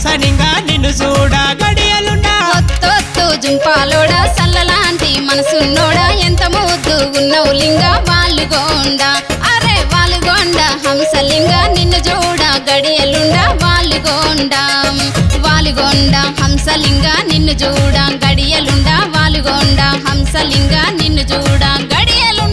హంసనింగా నిన్ను చూడ గడియలుండా ఒత్తొత్తు జుంపాలోడా సల్లలాంటి మనసున్నోడా ఎంత ముద్దు ఉన్నావు లింగ వాలుగొండ అరే వాలుగొండ హంసలింగ నిన్ను చూడ గడియలుండ వాలుగొండ వాలుగొండ హంసలింగ నిన్ను చూడ గడియలుండ వాలుగొండ హంసలింగ నిన్ను చూడ గడియలుండ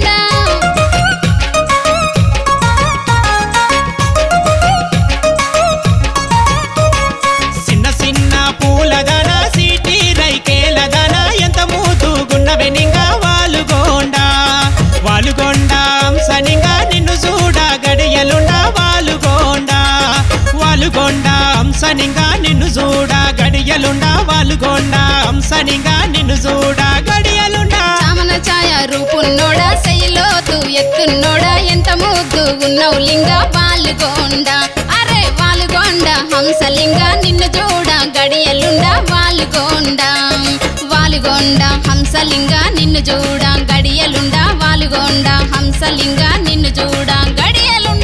చిన్న చిన్న పూలదన సిటీ రైకేలదన ఎంత మూతుగున్నవే నింగా వాలుగొండ వాలుగొండ హంసనింగా నిన్ను చూడ గడియలుండ వాలుగొండ వాలుగొండ హంసనింగా నిన్ను చూడ గడియలుండ వాలుగొండ హంసనింగా నిన్ను చూడ గడియలుండ చామన ఛాయ రూపున్నోడా శైలోతు ఎత్తున్నోడా ఎంత ముద్దు ఉన్నావు లింగ వాలుగొండ అరే వాలుగొండ హంసలింగ నిన్ను చూడ గడియలుండ వాలుగొండ వాలుగొండ హంసలింగ నిన్ను చూడ గడియలుండ వాలుగొండ హంసలింగ నిన్ను చూడ గడియలుండ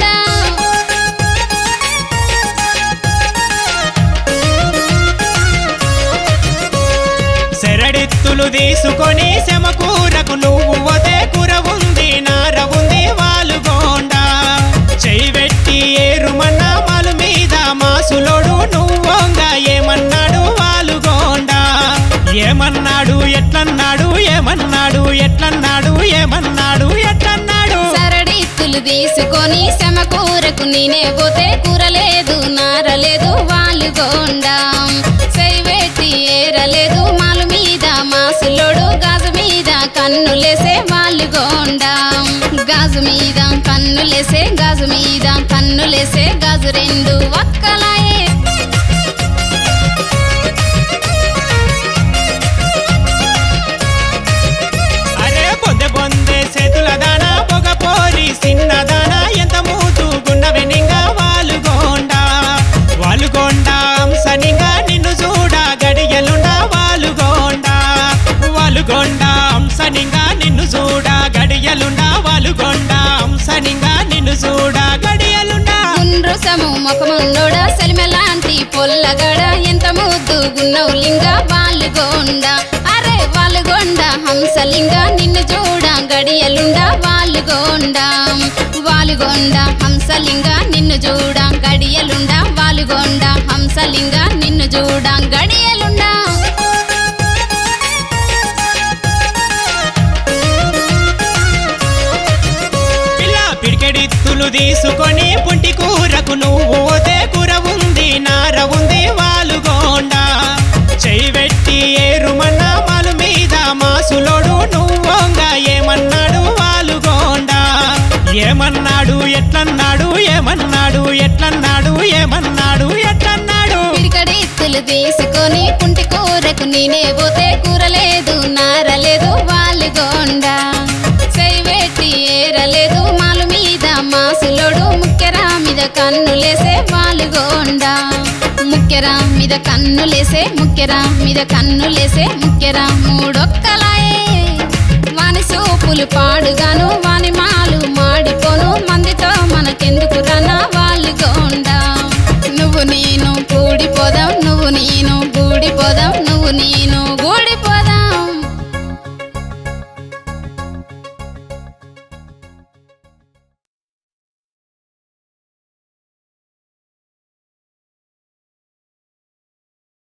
శరడిత్తులు తీసుకొని శమకూరకు నువ్వు వదే కూర ఉంది నార ఉంది వాలుగోండ చెయ్యి పెట్టి ఏరుమన్న మాలు మీద మాసులోడు నువ్వోంగా ఏమన్నాడు వాలుగోండ ఏమన్నాడు ఎట్లన్నాడు ఏమన్నాడు ఎట్లన్నాడు ఏమన్నాడు ఎట్లన్నాడు సరడిత్తులు తీసుకొని శమకూరకు నేనే పోతే కూరలేదు నారలేదు వాలుగొండ సైవెట్టి ఏరలేదు మాలు మీద మాసులోడు గాజు మీద కన్నులేసే వాలుగొండ గాజు మీద కన్నులేసే గాజు మీద కన్నులేసే గాజు రెండు ఒక్కలాయే అరే బొందె బొందె చేతుల దాన పొగ పోరి సిన్నదాన ఎంత మూతు గున్నవె నింగా వాలుగోండ వాలుగోండ హంసనింగా నిన్ను చూడ గడియలుండ వాలుగోండ వాలుగోండ హంసనింగా నిన్ను చూడ గడియలుండ వాలుగోండ హంసనింగా నిన్ను చూడ గడియలుండ గుండ్రుసము ముఖమున్నోడ సెలిమెలాంటి పొల్లగడ ఎంత ముద్దు గున్నవు లింగ వాలుగొండ అరే వాలుగొండ హంసలింగ నిన్ను చూడ గడియలుండ వాలుగొండ వాలుగొండ హంసలింగ నిన్ను చూడ గడియలుండ వాలుగొండ హంసలింగ నిన్ను చూడ గడియలుండ పిల్ల పిడికెడిత్తులు తీసుకొని పుంటి కూరకు నువ్వు ఓతే కూర ఉంది నార ఉంది వాలుగోండ చెయ్యి పెట్టి ఏరుమన్న మాలు మీద మాసులోడు నువ్వోంగా ఏమన్నాడు వాలుగోండ ఏమన్నాడు ఎట్లన్నాడు ఏమన్నాడు ఎట్లన్నాడు ఏమన్నాడు ఎట్లన్నాడు పిడికడి ఇత్తులు తీసుకొని కుంటి కూరకు నేనే పోతే కూరలేదు నారలేదు వాలుగొండ సైవెట్టి ఏరలేదు మాలు మీద మాసులోడు ముక్కెరా మీద కన్నులేసే వాలుగొండ ముక్కెరా మీద కన్నులేసే ముక్కెరా మీద కన్నులేసే ముక్కెరా మూడొక్కలాయే వాని సూపులు పాడుగాను వాని మాలు మాడిపోను మందితో మనకెందుకు రాని